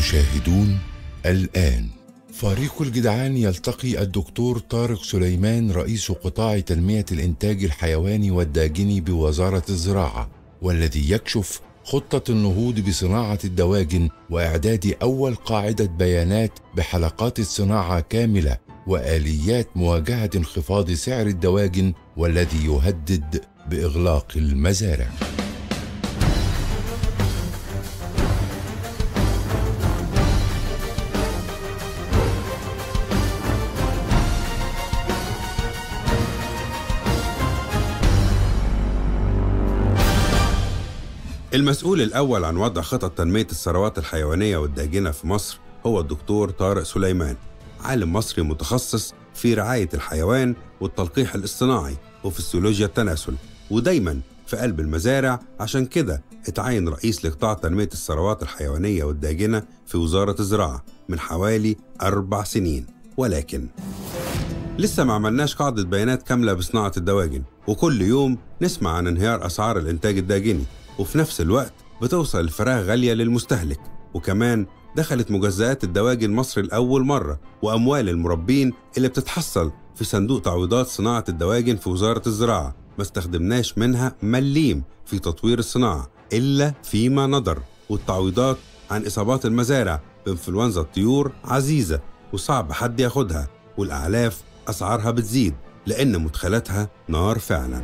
تشاهدون الآن فريق الجدعان يلتقي الدكتور طارق سليمان رئيس قطاع تنمية الإنتاج الحيواني والداجني بوزارة الزراعة والذي يكشف خطة النهوض بصناعة الدواجن وإعداد أول قاعدة بيانات بحلقات الصناعة كاملة وآليات مواجهة انخفاض سعر الدواجن والذي يهدد بإغلاق المزارع. المسؤول الأول عن وضع خطط تنمية الثروات الحيوانية والداجنة في مصر هو الدكتور طارق سليمان عالم مصري متخصص في رعاية الحيوان والتلقيح الاصطناعي وفسيولوجيا التناسل ودايما في قلب المزارع عشان كده اتعين رئيس لقطاع تنمية الثروات الحيوانية والداجنة في وزارة الزراعة من حوالي أربع سنين ولكن لسه ما عملناش قاعدة بيانات كاملة بصناعة الدواجن وكل يوم نسمع عن انهيار أسعار الإنتاج الداجني وفي نفس الوقت بتوصل الفراخ غالية للمستهلك وكمان دخلت مجزئات الدواجن مصر لأول مرة وأموال المربين اللي بتتحصل في صندوق تعويضات صناعة الدواجن في وزارة الزراعة ما استخدمناش منها مليم في تطوير الصناعة إلا فيما نظر والتعويضات عن إصابات المزارع بإنفلونزا الطيور عزيزة وصعب حد ياخدها والأعلاف أسعارها بتزيد لأن مدخلاتها نار فعلا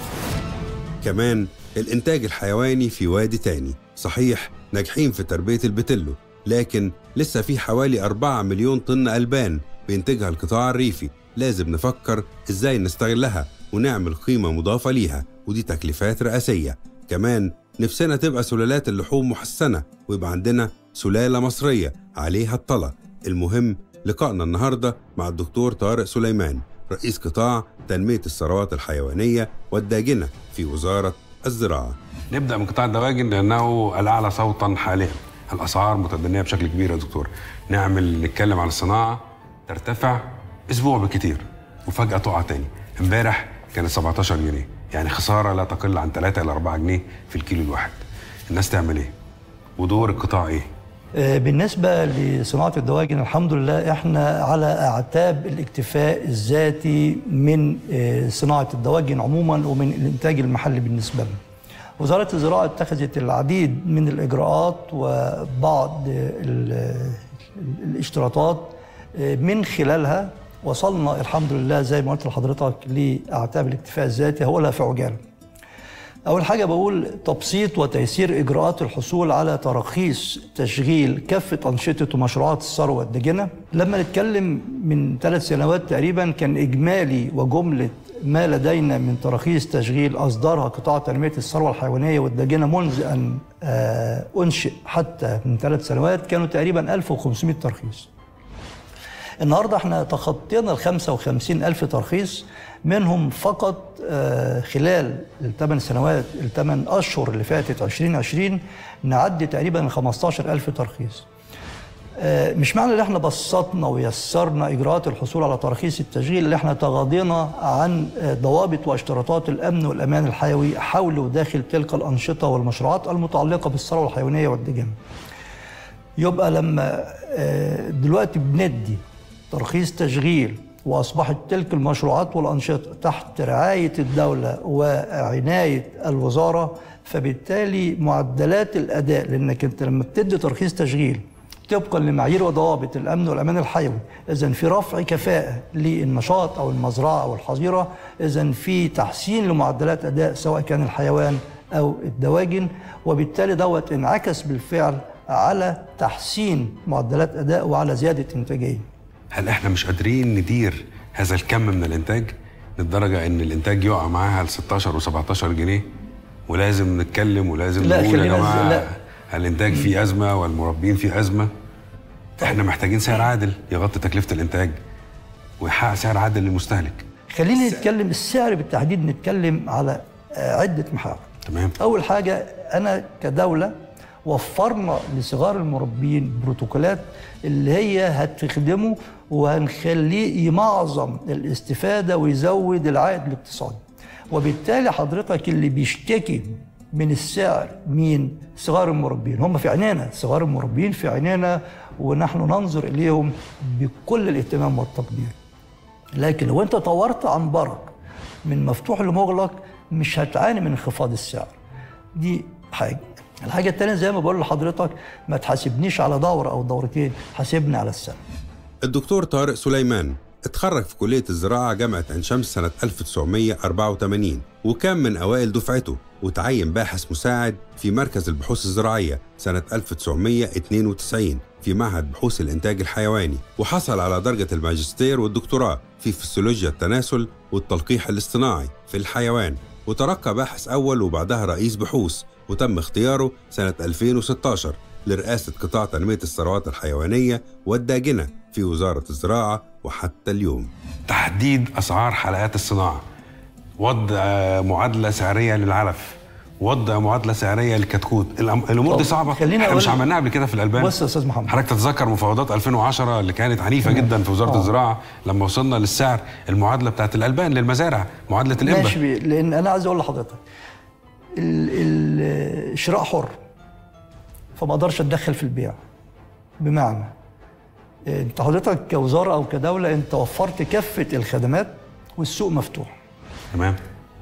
كمان الإنتاج الحيواني في وادي تاني صحيح ناجحين في تربية البتلو لكن لسه في حوالي 4 مليون طن ألبان بينتجها القطاع الريفي لازم نفكر إزاي نستغلها ونعمل قيمة مضافة ليها ودي تكلفات رئاسية كمان نفسنا تبقى سلالات اللحوم محسنة ويبقى عندنا سلالة مصرية عليها الطلة المهم لقائنا النهاردة مع الدكتور طارق سليمان رئيس قطاع تنمية الثروات الحيوانية والداجنة في وزارة الزراعة نبدا من قطاع الدواجن لانه الاعلى صوتا حاليا الاسعار متدنيه بشكل كبير يا دكتور نعمل نتكلم على الصناعه ترتفع اسبوع بالكتير وفجاه تقع تاني امبارح كانت 17 جنيه يعني خساره لا تقل عن 3 الى 4 جنيه في الكيلو الواحد الناس تعمل ايه ودور القطاع ايه آه، بالنسبة لصناعة الدواجن الحمد لله احنا على اعتاب الاكتفاء الذاتي من آه، صناعة الدواجن عموما ومن الانتاج المحلي بالنسبة لنا. وزارة الزراعة اتخذت العديد من الاجراءات وبعض ال- الاشتراطات آه، من خلالها وصلنا الحمد لله زي ما قلت لحضرتك لاعتاب الاكتفاء الذاتي هقولها في عجاله. أول حاجة بقول تبسيط وتيسير إجراءات الحصول على تراخيص تشغيل كافة أنشطة ومشروعات الثروة والدجنة لما نتكلم من ثلاث سنوات تقريبا كان إجمالي وجملة ما لدينا من تراخيص تشغيل أصدرها قطاع تنمية الثروة الحيوانية والدجنة منذ أن آه، أنشئ حتى من ثلاث سنوات كانوا تقريبا 1500 ترخيص النهارده احنا تخطينا ال 55 ألف ترخيص منهم فقط آه، خلال الثمان سنوات الثمان أشهر اللي فاتت 2020 نعدي تقريبا ال 15 ألف ترخيص. آه، مش معنى ان احنا بسطنا ويسرنا اجراءات الحصول على تراخيص التشغيل اللي احنا تغاضينا عن آه، ضوابط واشتراطات الامن والامان الحيوي حول وداخل تلك الانشطه والمشروعات المتعلقه بالثروه الحيوانيه والدجن. يبقى لما آه، دلوقتي بندي ترخيص تشغيل واصبحت تلك المشروعات والانشطه تحت رعايه الدوله وعنايه الوزاره فبالتالي معدلات الاداء لانك انت لما بتدي ترخيص تشغيل طبقا لمعايير وضوابط الامن والامان الحيوي اذا في رفع كفاءه للنشاط او المزرعه او الحظيره اذا في تحسين لمعدلات اداء سواء كان الحيوان او الدواجن وبالتالي دوت انعكس بالفعل على تحسين معدلات اداء وعلى زياده انتاجيه هل احنا مش قادرين ندير هذا الكم من الانتاج للدرجه ان الانتاج يقع معاها ل 16 و17 جنيه ولازم نتكلم ولازم لا، نقول يا خلينا- جماعه لا. الانتاج فيه ازمه والمربين فيه ازمه احنا محتاجين سعر عادل يغطي تكلفه الانتاج ويحقق سعر عادل للمستهلك خلينا نتكلم السعر بالتحديد نتكلم على آه، عده محاور تمام اول حاجه انا كدوله وفرنا لصغار المربين بروتوكولات اللي هي هتخدمه وهنخليه يمعظم الاستفاده ويزود العائد الاقتصادي وبالتالي حضرتك اللي بيشتكي من السعر مين صغار المربين هم في عينينا صغار المربين في عينينا ونحن ننظر اليهم بكل الاهتمام والتقدير لكن لو انت طورت عن برك من مفتوح لمغلق مش هتعاني من انخفاض السعر دي حاجه الحاجه الثانيه زي ما بقول لحضرتك ما تحاسبنيش على دوره او دورتين حاسبني على السنه الدكتور طارق سليمان اتخرج في كلية الزراعة جامعة عين شمس سنة 1984 وكان من أوائل دفعته وتعين باحث مساعد في مركز البحوث الزراعية سنة 1992 في معهد بحوث الإنتاج الحيواني وحصل على درجة الماجستير والدكتوراه في فسيولوجيا التناسل والتلقيح الاصطناعي في الحيوان وترقى باحث أول وبعدها رئيس بحوث وتم اختياره سنة 2016 لرئاسة قطاع تنمية الثروات الحيوانية والداجنة في وزارة الزراعة وحتى اليوم تحديد اسعار حلقات الصناعه وضع معادله سعريه للعلف وضع معادله سعريه للكتكوت الأم- الامور دي طب صعبه خليني احنا مش أقول- عملناها قبل كده في الالبان بص يا أستاذ محمد. حضرتك تتذكر مفاوضات 2010 اللي كانت عنيفه جدا في وزاره آه. الزراعه لما وصلنا للسعر المعادله بتاعت الالبان للمزارع معادله الانبه ماشي بيه، لان انا عايز اقول لحضرتك ال- ال- الشراء حر فما اقدرش اتدخل في البيع بمعنى انت حضرتك كوزاره او كدوله انت وفرت كافه الخدمات والسوق مفتوح تمام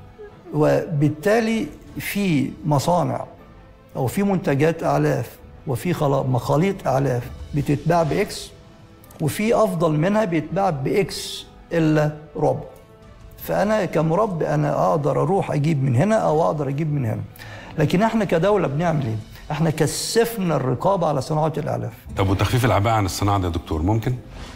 وبالتالي في مصانع او في منتجات اعلاف وفي خلا- مخاليط اعلاف بتتباع باكس وفي افضل منها بيتباع باكس الا ربع فانا كمربي انا اقدر اروح اجيب من هنا او اقدر اجيب من هنا لكن احنا كدوله بنعمل ايه احنا كثفنا الرقابه على صناعه الاعلاف طب وتخفيف الاعباء عن الصناعه ده يا دكتور ممكن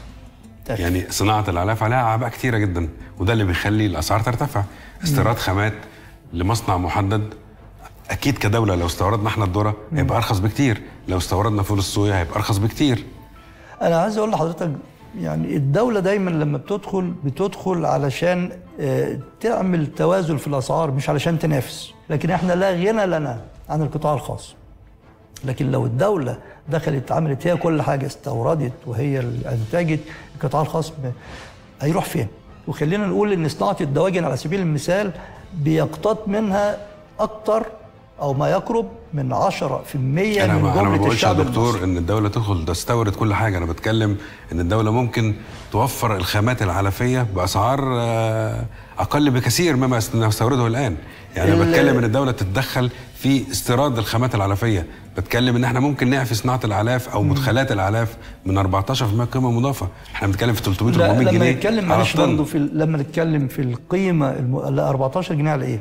يعني صناعه الاعلاف عليها اعباء كتيره جدا وده اللي بيخلي الاسعار ترتفع استيراد خامات لمصنع محدد اكيد كدوله لو استوردنا احنا الذره هيبقى ارخص بكتير لو استوردنا فول الصويا هيبقى ارخص بكتير انا عايز اقول لحضرتك يعني الدوله دايما لما بتدخل بتدخل علشان آه، تعمل توازن في الاسعار مش علشان تنافس لكن احنا لا غنى لنا عن القطاع الخاص لكن لو الدوله دخلت عملت هي كل حاجه استوردت وهي اللي انتجت القطاع الخاص ب- هيروح فين وخلينا نقول ان صناعه الدواجن على سبيل المثال بيقتط منها اكتر او ما يقرب من 10% انا من ما انا ما جمله بقولش يا الشعب دكتور المصري. ان الدوله تدخل تستورد كل حاجه انا بتكلم ان الدوله ممكن توفر الخامات العلفيه باسعار آه، اقل بكثير مما نستورده الان يعني انا ال- بتكلم ان الدوله تتدخل في استيراد الخامات العلفيه بتكلم ان احنا ممكن نعفي صناعه الاعلاف او مدخلات الاعلاف من 14% قيمه مضافه احنا بنتكلم في 300 لا 400 لما جنيه نتكلم على معلش الطن. برضه في ال- لما نتكلم في القيمه الم... لا 14 جنيه على ايه؟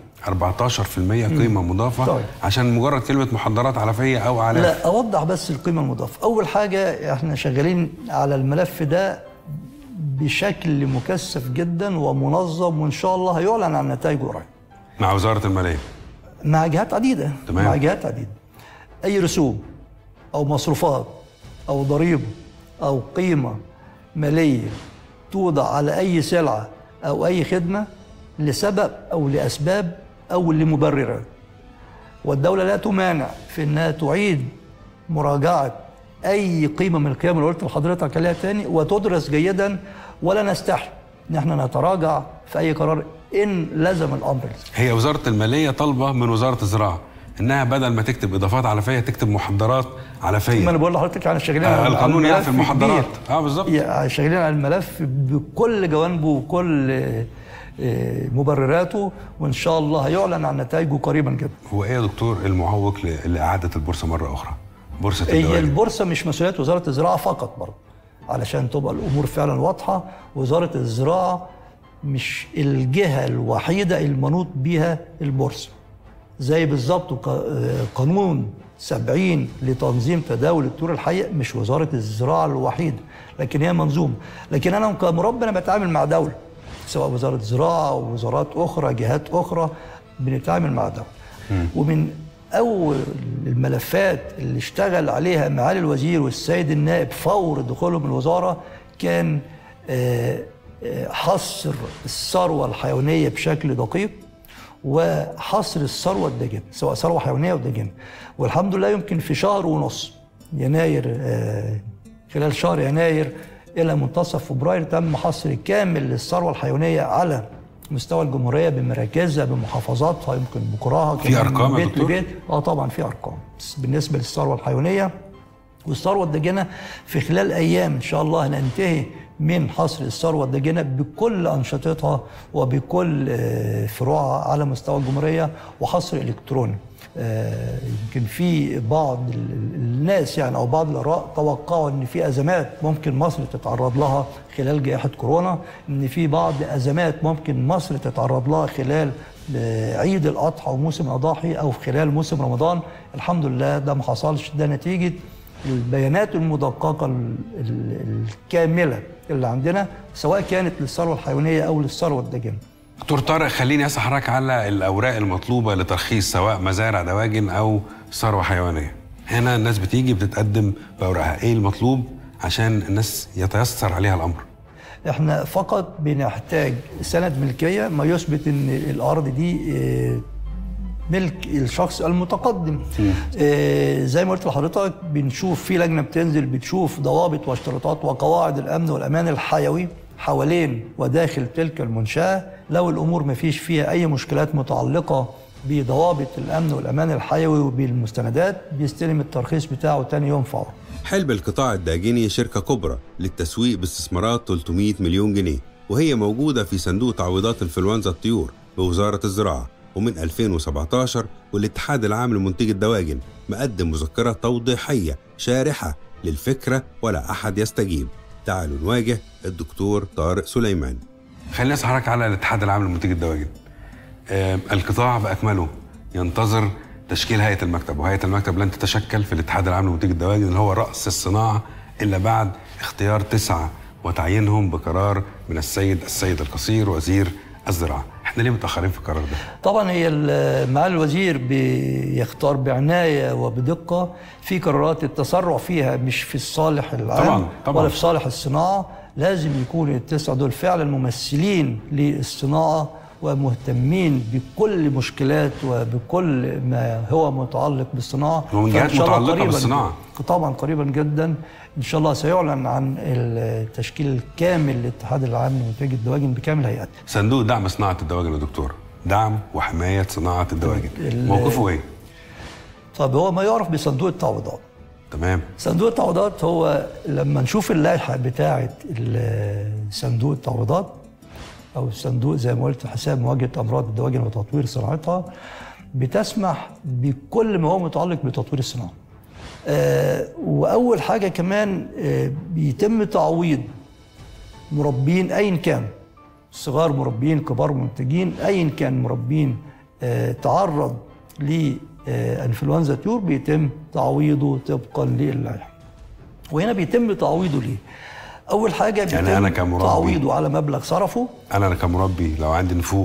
14% قيمه مضافه طيب. عشان مجرد كلمه محضرات علفيه او اعلاف لا اوضح بس القيمه المضافه اول حاجه احنا شغالين على الملف ده بشكل مكثف جدا ومنظم وان شاء الله هيعلن عن نتائجه قريب مع وزاره الماليه مع جهات عديده تمام. مع جهات عديده اي رسوم او مصروفات او ضريبه او قيمه ماليه توضع على اي سلعه او اي خدمه لسبب او لاسباب او لمبررات والدوله لا تمانع في انها تعيد مراجعه اي قيمه من القيم اللي قلت لحضرتك عليها تاني وتدرس جيدا ولا نستحي ان احنا نتراجع في اي قرار ان لزم الامر هي وزاره الماليه طالبه من وزاره الزراعه انها بدل ما تكتب اضافات علفيه تكتب محضرات علفيه ما انا بقول لحضرتك يعني شغالين آه، على- القانون على يعني في الملف المحضرات. كبير. آه، بالظبط. يعني شغالين على الملف بكل جوانبه وكل آه، آه، مبرراته وان شاء الله هيعلن عن نتائجه قريبا جدا هو ايه يا دكتور المعوق ل- لاعاده البورصه مره اخرى بورصه هي الدواجن البورصه مش مسؤوليه وزاره الزراعه فقط برضه علشان تبقى الامور فعلا واضحه وزاره الزراعه مش الجهه الوحيده المنوط بيها البورصه زي بالظبط ق- آه، قانون 70 لتنظيم تداول الطيور الحيه مش وزاره الزراعه الوحيده لكن هي منظومه لكن انا كمربي انا بتعامل مع دوله سواء وزاره زراعه او وزارات اخرى جهات اخرى بنتعامل مع دوله ومن اول الملفات اللي اشتغل عليها معالي الوزير والسيد النائب فور دخولهم الوزاره كان آه، آه، حصر الثروه الحيوانيه بشكل دقيق وحصر الثروه الداجنه سواء ثروه حيوانيه او داجنه والحمد لله يمكن في شهر ونص يناير آه، خلال شهر يناير الى منتصف فبراير تم حصر كامل للثروه الحيوانيه على مستوى الجمهوريه بمراكزها بمحافظاتها يمكن بقراها في كمان أرقام من يا بيت دكتور؟ لبيت اه طبعا في ارقام بس بالنسبه للثروه الحيوانيه والثروه الداجنه في خلال ايام ان شاء الله هننتهي من حصر الثروه الداجنه بكل انشطتها وبكل آه، فروعها على مستوى الجمهوريه وحصر الكتروني. آه، يمكن في بعض ال- ال- الناس يعني او بعض الاراء توقعوا ان في ازمات ممكن مصر تتعرض لها خلال جائحه كورونا، ان في بعض ازمات ممكن مصر تتعرض لها خلال آه، عيد الاضحى وموسم الاضاحي او خلال موسم رمضان، الحمد لله ده ما حصلش ده نتيجه البيانات المدققة ال- ال- الكاملة اللي عندنا سواء كانت للثروة الحيوانية أو للثروة الداجنة دكتور طارق خليني اسال حضرتك على الاوراق المطلوبه لترخيص سواء مزارع دواجن او ثروه حيوانيه هنا الناس بتيجي بتتقدم باوراقها ايه المطلوب عشان الناس يتيسر عليها الامر احنا فقط بنحتاج سند ملكية ما يثبت ان الأرض دي آه، ملك الشخص المتقدم آه، زي ما قلت لحضرتك بنشوف في لجنة بتنزل بتشوف ضوابط واشتراطات وقواعد الأمن والأمان الحيوي حوالين وداخل تلك المنشأة لو الأمور ما فيش فيها أي مشكلات متعلقة بضوابط الأمن والأمان الحيوي وبالمستندات بيستلم الترخيص بتاعه تاني يوم فورا حلب القطاع الداجني شركة كبرى للتسويق باستثمارات 300 مليون جنيه وهي موجودة في صندوق تعويضات انفلونزا الطيور بوزارة الزراعة ومن 2017 والاتحاد العام لمنتجي الدواجن مقدم مذكرة توضيحية شارحة للفكرة ولا أحد يستجيب تعالوا نواجه الدكتور طارق سليمان خليني اسال حضرتك على الاتحاد العام لمنتجي الدواجن آه، القطاع باكمله ينتظر تشكيل هيئه المكتب وهيئه المكتب لن تتشكل في الاتحاد العام لمنتجي الدواجن اللي هو راس الصناعه الا بعد اختيار تسعه وتعيينهم بقرار من السيد السيد القصير وزير الزراعه احنا ليه متاخرين في القرار ده طبعا هي ال- معالي الوزير بيختار بعنايه وبدقه في قرارات التسرع فيها مش في الصالح العام طبعاً، طبعاً. ولا في صالح الصناعه لازم يكون التسعه دول فعلا ممثلين للصناعه ومهتمين بكل مشكلات وبكل ما هو متعلق بالصناعه ومن فإن جهات شاء الله متعلقة قريباً- بالصناعة. طبعا قريبا جدا ان شاء الله سيعلن عن التشكيل الكامل للاتحاد العام لمنتجي الدواجن بكامل هيئته صندوق دعم صناعه الدواجن يا دكتور دعم وحمايه صناعه الدواجن ال- موقفه ايه طب هو ما يعرف بصندوق التعويضات تمام صندوق التعويضات هو لما نشوف اللائحه بتاعه ال- صندوق التعويضات او الصندوق زي ما قلت حساب مواجهه امراض الدواجن وتطوير صناعتها بتسمح بكل ما هو متعلق بتطوير الصناعه. آه واول حاجه كمان آه بيتم تعويض مربين ايا كان صغار مربين كبار منتجين ايا كان مربين آه تعرض لانفلونزا طيور بيتم تعويضه طبقا للائحه. وهنا بيتم تعويضه ليه؟ اول حاجه بيتم يعني أنا كمربي. تعويضه على مبلغ صرفه انا أنا كمربي لو عندي نفوق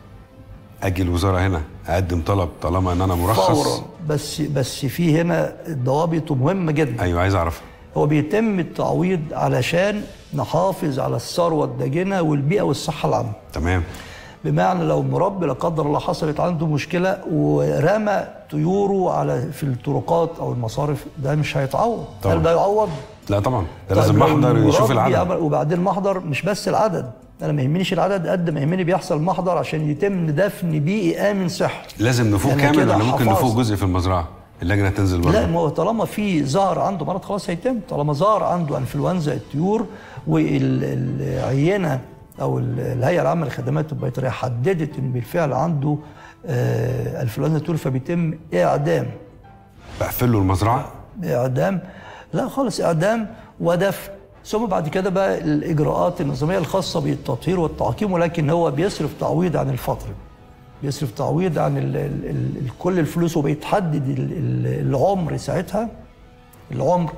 اجي الوزاره هنا اقدم طلب طالما ان انا مرخص فورا بس بس في هنا ضوابط مهمه جدا ايوه عايز اعرف هو بيتم التعويض علشان نحافظ على الثروه الداجنه والبيئه والصحه العامه تمام بمعنى لو مربي لا قدر الله حصلت عنده مشكله ورمى طيوره على في الطرقات او المصارف ده مش هيتعوض طبعا. هل ده يعوض لا طبعا ده طيب لازم لو محضر يشوف المربي العدد عمل- وبعدين محضر مش بس العدد انا ما يهمنيش العدد قد ما يهمني بيحصل محضر عشان يتم دفن بيئي امن صحي لازم نفوق يعني كامل كده ولا ممكن حفاظ. نفوق جزء في المزرعه اللجنه تنزل لا بره ما هو طالما في ظهر عنده مرض خلاص هيتم طالما ظهر عنده انفلونزا الطيور والعينه او ال- الهيئه العامه للخدمات البيطريه حددت ان بالفعل عنده آه، انفلونزا الطيور فبيتم اعدام بقفل له المزرعه اعدام لا خالص اعدام ودفن ثم بعد كده بقى الاجراءات النظاميه الخاصه بالتطهير والتعقيم ولكن هو بيصرف تعويض عن الفتره بيصرف تعويض عن ال ال ال كل الفلوس وبيتحدد ال- ال- العمر ساعتها العمر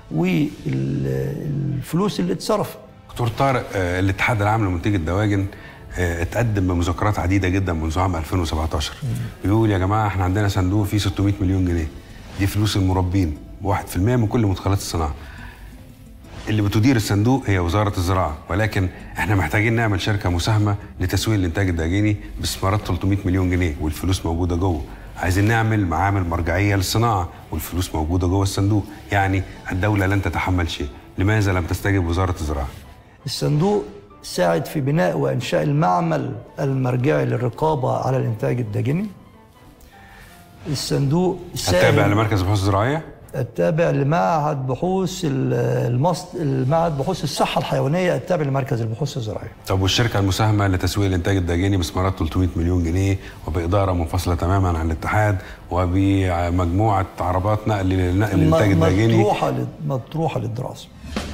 والفلوس اللي اتصرفت دكتور طارق آه، الاتحاد العام لمنتجي الدواجن آه، اتقدم بمذكرات عديده جدا منذ عام 2017 بيقول يا جماعه احنا عندنا صندوق فيه 600 مليون جنيه دي فلوس المربين 1% من كل مدخلات الصناعه اللي بتدير الصندوق هي وزاره الزراعه ولكن احنا محتاجين نعمل شركه مساهمه لتسويق الانتاج الداجيني باستثمارات 300 مليون جنيه والفلوس موجوده جوه عايزين نعمل معامل مرجعيه للصناعه والفلوس موجوده جوه الصندوق يعني الدوله لن تتحمل شيء لماذا لم تستجب وزاره الزراعه الصندوق ساعد في بناء وإنشاء المعمل المرجعي للرقابة على الإنتاج الداجني الصندوق التابع ساهم لمركز البحوث الزراعيه التابع لمعهد بحوث المص... المعهد بحوث الصحة الحيوانية التابع لمركز البحوث الزراعية طب والشركه المساهمه لتسويق الانتاج الداجيني باستثمارات 300 مليون جنيه وباداره منفصله تماما عن الاتحاد وبمجموعه عربات نقل لنقل الانتاج م- الداجيني مطروحة لل- مطروحة للدراسة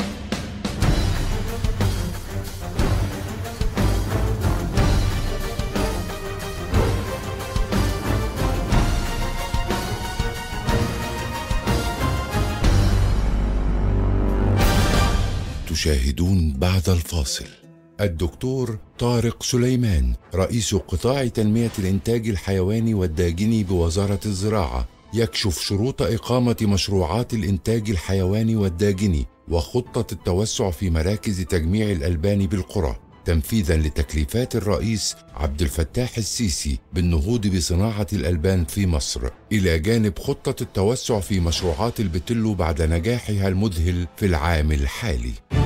تشاهدون بعد الفاصل الدكتور طارق سليمان رئيس قطاع تنمية الإنتاج الحيواني والداجني بوزارة الزراعة يكشف شروط إقامة مشروعات الإنتاج الحيواني والداجني وخطة التوسع في مراكز تجميع الألبان بالقرى تنفيذا لتكليفات الرئيس عبد الفتاح السيسي بالنهوض بصناعة الألبان في مصر إلى جانب خطة التوسع في مشروعات البتلو بعد نجاحها المذهل في العام الحالي